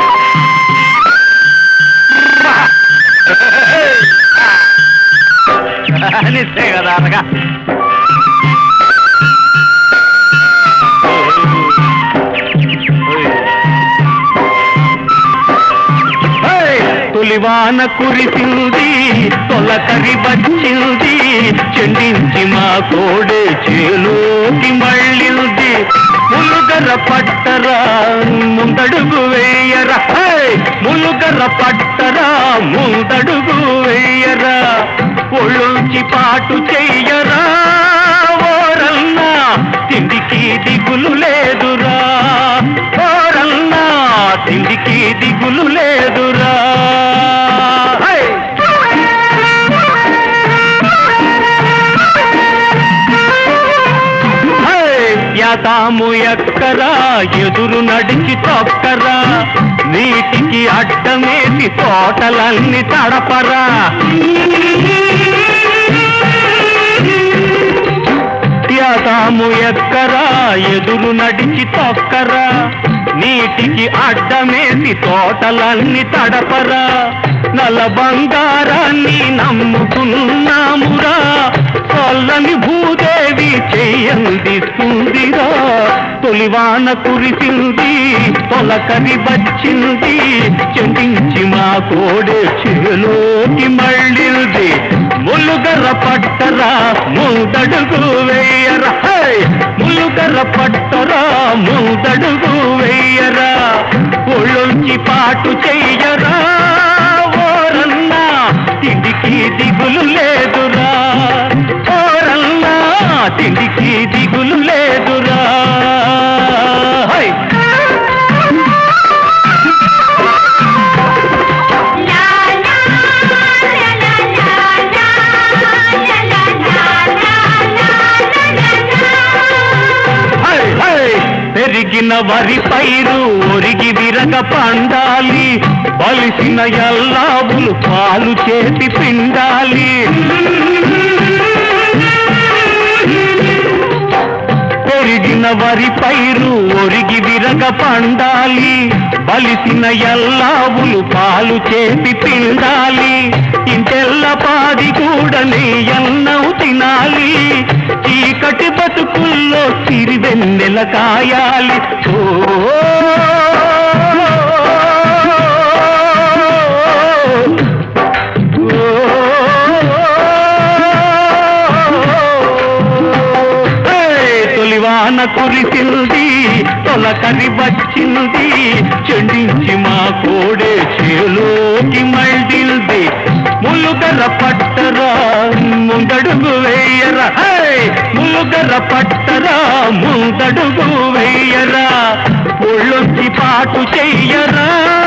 నిశ్చయ కదా అనగా తొలివాన కురిసింది తొలకరి వచ్చింది చెండించి మా కోడే చేలోకి మళ్ళింది ములుగర పట్టరా ముందడుగు వేయరా హే! ములుగర పట్టరా ముందడుగు వేయరా ఒళ్ళొంచి పాటు చెయ్యరా ఓరన్నా తిండికి దిగులు లేదురా ఓరన్నా తిండికి దిగులు లేదురా హే! హే! యాతాము ఎక్కరా ఎదురు నడిచి తొక్కరా నీటికి అడ్డమేసి తోటలన్నీ తడపరా యాతాము ఎక్కరా ఎదురు నడిచి తొక్కరా నీటికి అడ్డమేసి తోటలన్నీ తడపరా నల బంగారాన్ని నమ్ముకున్నామురా కొల్లని భూదేవి చెయ్యంది సుందిరా తొలివాన కురిసింది తొలకరి వచ్చింది చెందించి మా కోడే చేలోకి మళ్ళింది ములుగర పట్టరా ముందడుగు వేయరా హే! ములుగర పట్టరా ముందడుగు వేయరా ఒళ్ళొంచి పాటు చెయ్యరా ఓరన్నా తిండికి దిగులు లేదురా ఓరన్నా తిండికి దిగులు లేదురా హై! High, high! పెరిగిన వరి పైరు ఒరిగి విరగ పండాలి బలిసిన ఎల్లావులు పాలు చేసి పిండాలి పెరిగిన వరి పైరు ఒరిగి విరగ పండాలి బలిసిన ఎల్లావులు పాలు చేసి పిండాలి ఇంటెల్ల పాది కూడా నెయ్యన్నవు తినాలి చీకటి బతుకుల్లో సిరివెన్నెల కాయాలి ఓ హే! తొలివాన కురిసింది తొలకరి వచ్చింది చెండించి మా కోడే చేలోకి మళ్ళింది ములుగర పట్టరా ముందడుగు వేయరా హే! ములుగర పట్టరా ముందడుగు వేయరా ఒళ్ళొచ్చి పాటు చెయ్యరా